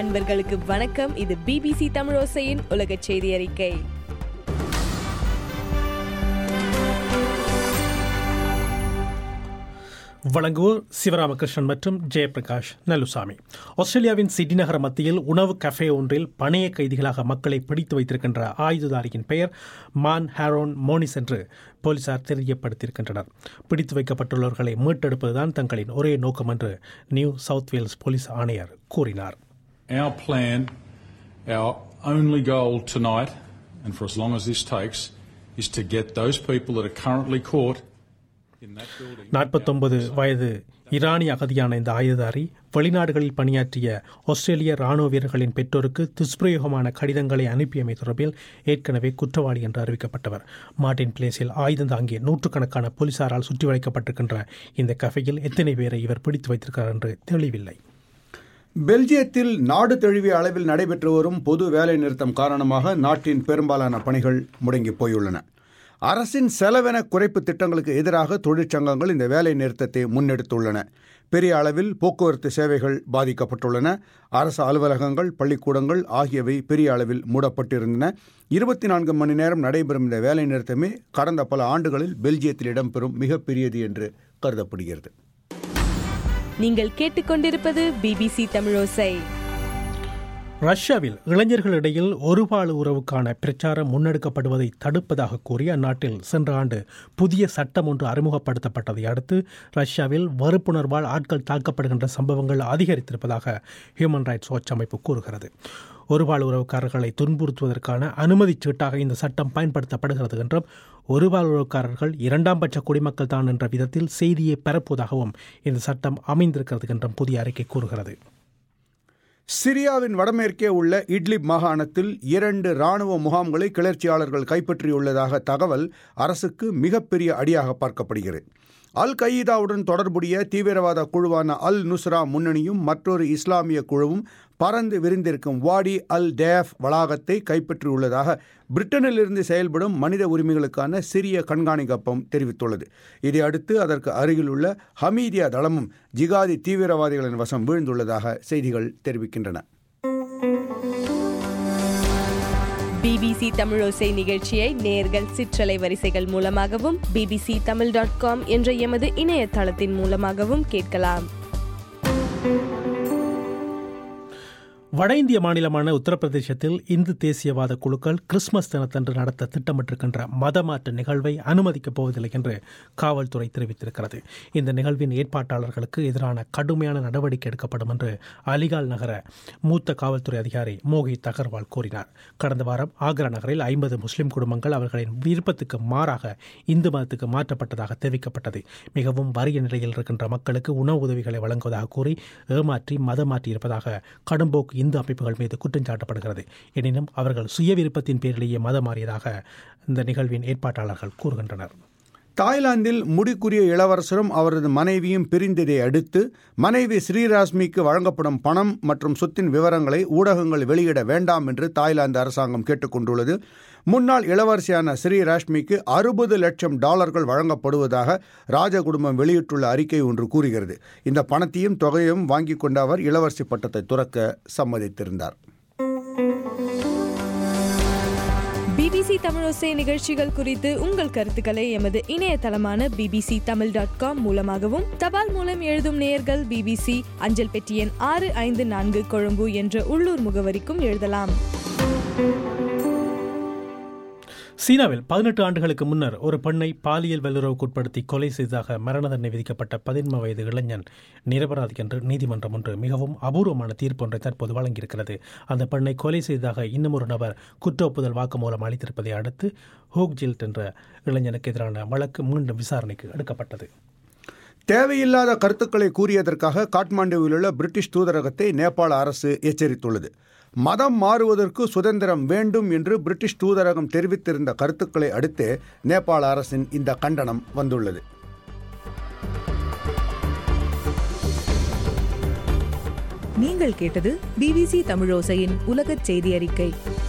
அன்பர்களுக்கு வணக்கம் இது பிபிசி தமிழோசையின் உலக செய்தி அறிக்கை வழங்குவோர் சிவராமகிருஷ்ணன் மற்றும் ஜெயபிரகாஷ் நல்லுசாமி ஆஸ்திரேலியாவின் சிட்னி நகர மத்தியில் உணவு கஃபே ஒன்றில் பணைய கைதிகளாக மக்களை பிடித்து வைத்திருக்கின்ற ஆயுததாரியின் பெயர் மான் ஹாரோன் மோனிஸ் என்று போலீசார் தெரியப்படுத்தியிருக்கின்றனர் பிடித்து வைக்கப்பட்டுள்ளவர்களை மீட்டெடுப்பதுதான் தங்களின் ஒரே நோக்கம் என்று நியூ சவுத் வேல்ஸ் போலீஸ் ஆணையர் கூறினார் Our plan, our only goal tonight, and for as long as this takes, is to get those people that are currently caught in that building. நாற்பத்தொன்பது வயது ஈரானிய அகதியான இந்த ஆயுததாரி வெளிநாடுகளில் பணியாற்றிய ஆஸ்திரேலிய ராணுவ வீரர்களின் பெற்றோருக்கு துஷ்பிரயோகமான கடிதங்களை அனுப்பியமை தொடர்பில் ஏற்கனவே குற்றவாளி என்று அறிவிக்கப்பட்டவர் மார்டின் பிளேஸில் ஆயுதம் தாங்கிய நூற்றுக்கணக்கான போலீசாரால் சுற்றி வளைக்கப்பட்டிருக்கின்ற இந்த கஃபையில் எத்தனை பேரை இவர் பிடித்து வைத்திருக்கிறார் என்று தெளிவில்லை பெல்ஜியத்தில் நாடு தழுவிய அளவில் நடைபெற்று வரும் பொது வேலை நிறுத்தம் காரணமாக நாட்டின் பெரும்பாலான பணிகள் முடங்கி போயுள்ளன அரசின் செலவின குறைப்பு திட்டங்களுக்கு எதிராக தொழிற்சங்கங்கள் இந்த வேலை நிறுத்தத்தை முன்னெடுத்துள்ளன பெரிய அளவில் போக்குவரத்து சேவைகள் பாதிக்கப்பட்டுள்ளன அரசு அலுவலகங்கள் பள்ளிக்கூடங்கள் ஆகியவை பெரிய அளவில் மூடப்பட்டிருந்தன இருபத்தி நான்கு மணி நேரம் நடைபெறும் இந்த வேலை நிறுத்தமே கடந்த பல ஆண்டுகளில் பெல்ஜியத்தில் இடம்பெறும் மிகப்பெரியது என்று கருதப்படுகிறது நீங்கள் கேட்டுக்கொண்டிருப்பது பிபிசி தமிழோசை ரஷ்யாவில் இளைஞர்களிடையில் ஒருபால் உறவுக்கான பிரச்சாரம் முன்னெடுக்கப்படுவதை தடுப்பதாக கூறி அந்நாட்டில் சென்ற ஆண்டு புதிய சட்டம் ஒன்று அறிமுகப்படுத்தப்பட்டதை அடுத்து ரஷ்யாவில் வெறுப்புணர்வால் ஆட்கள் தாக்கப்படுகின்ற சம்பவங்கள் அதிகரித்திருப்பதாக ஹியூமன் ரைட்ஸ் வாட்ச் அமைப்பு கூறுகிறது ஒருபால் உறவுக்காரர்களை துன்புறுத்துவதற்கான அனுமதிச் சீட்டாக இந்த சட்டம் பயன்படுத்தப்படுகிறது என்றும் ஒருபால் உறவுக்காரர்கள் இரண்டாம் பட்ச குடிமக்கள் தான் என்ற விதத்தில் செய்தியை பரப்புவதாகவும் இந்த சட்டம் அமைந்திருக்கிறது என்றும் புதிய அறிக்கை கூறுகிறது சிரியாவின் வடமேற்கே உள்ள இட்லிப் மாகாணத்தில் இரண்டு ராணுவ முகாம்களை கிளர்ச்சியாளர்கள் கைப்பற்றியுள்ளதாக தகவல் அரசுக்கு மிகப்பெரிய அடியாக பார்க்கப்படுகிறது அல் கயீதாவுடன் தொடர்புடைய தீவிரவாத குழுவான அல் நுஸ்ரா முன்னணியும் மற்றொரு இஸ்லாமிய குழுவும் பறந்து விரிந்திருக்கும் வாடி அல் டேஃப் வளாகத்தை கைப்பற்றியுள்ளதாக பிரிட்டனிலிருந்து செயல்படும் மனித உரிமைகளுக்கான சிறிய கண்காணிக்கப்பம் தெரிவித்துள்ளது இதை அடுத்து அதற்கு அருகிலுள்ள ஹமீதியா தளமும் ஜிகாதி தீவிரவாதிகளின் வசம் வீழ்ந்துள்ளதாக செய்திகள் தெரிவிக்கின்றன பிபிசி தமிழோசை நிகழ்ச்சியை நேர்கள் சிற்றலை வரிசைகள் மூலமாகவும் பிபிசி தமிழ் டாட் காம் என்ற எமது இணையதளத்தின் மூலமாகவும் கேட்கலாம் வட இந்திய மாநிலமான உத்தரப்பிரதேசத்தில் இந்து தேசியவாத குழுக்கள் கிறிஸ்துமஸ் தினத்தன்று நடத்த திட்டமிட்டிருக்கின்ற மதமாற்ற நிகழ்வை அனுமதிக்கப் போவதில்லை என்று காவல்துறை தெரிவித்திருக்கிறது இந்த நிகழ்வின் ஏற்பாட்டாளர்களுக்கு எதிரான கடுமையான நடவடிக்கை எடுக்கப்படும் என்று அலிகால் நகர மூத்த காவல்துறை அதிகாரி மோகித் அகர்வால் கூறினார் கடந்த வாரம் ஆக்ரா நகரில் ஐம்பது முஸ்லிம் குடும்பங்கள் அவர்களின் விருப்பத்துக்கு மாறாக இந்து மதத்துக்கு மாற்றப்பட்டதாக தெரிவிக்கப்பட்டது மிகவும் வறிய நிலையில் இருக்கின்ற மக்களுக்கு உணவு உதவிகளை வழங்குவதாக கூறி ஏமாற்றி மதம் மாற்றியிருப்பதாக கடும்போக்கு இந்து அமைப்புகள் மீது குற்றம் சாட்டப்படுகிறது எனினும் அவர்கள் சுய விருப்பத்தின் பேரிலேயே மதம் மாறியதாக இந்த நிகழ்வின் ஏற்பாட்டாளர்கள் கூறுகின்றனர் தாய்லாந்தில் முடிக்குரிய இளவரசரும் அவரது மனைவியும் பிரிந்ததை அடுத்து மனைவி ஸ்ரீராஸ்மிக்கு வழங்கப்படும் பணம் மற்றும் சொத்தின் விவரங்களை ஊடகங்கள் வெளியிட வேண்டாம் என்று தாய்லாந்து அரசாங்கம் கேட்டுக்கொண்டுள்ளது முன்னாள் இளவரசியான ஸ்ரீராஷ்மிக்கு அறுபது லட்சம் டாலர்கள் வழங்கப்படுவதாக ராஜ குடும்பம் வெளியிட்டுள்ள அறிக்கை ஒன்று கூறுகிறது இந்த பணத்தையும் தொகையும் வாங்கிக் கொண்ட அவர் இளவரசி பட்டத்தை துறக்க சம்மதித்திருந்தார் பிபிசி தமிழோசை நிகழ்ச்சிகள் குறித்து உங்கள் கருத்துக்களை எமது இணையதளமான பிபிசி தமிழ் டாட் காம் மூலமாகவும் தபால் மூலம் எழுதும் நேயர்கள் பிபிசி அஞ்சல் பெட்டி எண் ஆறு ஐந்து நான்கு கொழும்பு என்ற உள்ளூர் முகவரிக்கும் எழுதலாம் சீனாவில் பதினெட்டு ஆண்டுகளுக்கு முன்னர் ஒரு பெண்ணை பாலியல் வல்லுறவுக்குட்படுத்தி கொலை செய்ததாக மரண தண்டனை விதிக்கப்பட்ட பதின்ம வயது இளைஞன் நிரபராதி என்று நீதிமன்றம் ஒன்று மிகவும் அபூர்வமான தீர்ப்பு ஒன்றை தற்போது வழங்கியிருக்கிறது அந்த பெண்ணை கொலை செய்ததாக இன்னும் ஒரு நபர் குற்ற ஒப்புதல் வாக்குமூலம் அளித்திருப்பதை அடுத்து ஹோக் ஜில்ட் என்ற இளைஞனுக்கு எதிரான வழக்கு மீண்டும் விசாரணைக்கு எடுக்கப்பட்டது தேவையில்லாத கருத்துக்களை கூறியதற்காக காட்மாண்டுவில் உள்ள பிரிட்டிஷ் தூதரகத்தை நேபாள அரசு எச்சரித்துள்ளது மதம் மாறுவதற்கு சுதந்திரம் வேண்டும் என்று பிரிட்டிஷ் தூதரகம் தெரிவித்திருந்த கருத்துக்களை அடுத்து நேபாள அரசின் இந்த கண்டனம் வந்துள்ளது நீங்கள் கேட்டது பிபிசி தமிழோசையின் உலகச் செய்தி அறிக்கை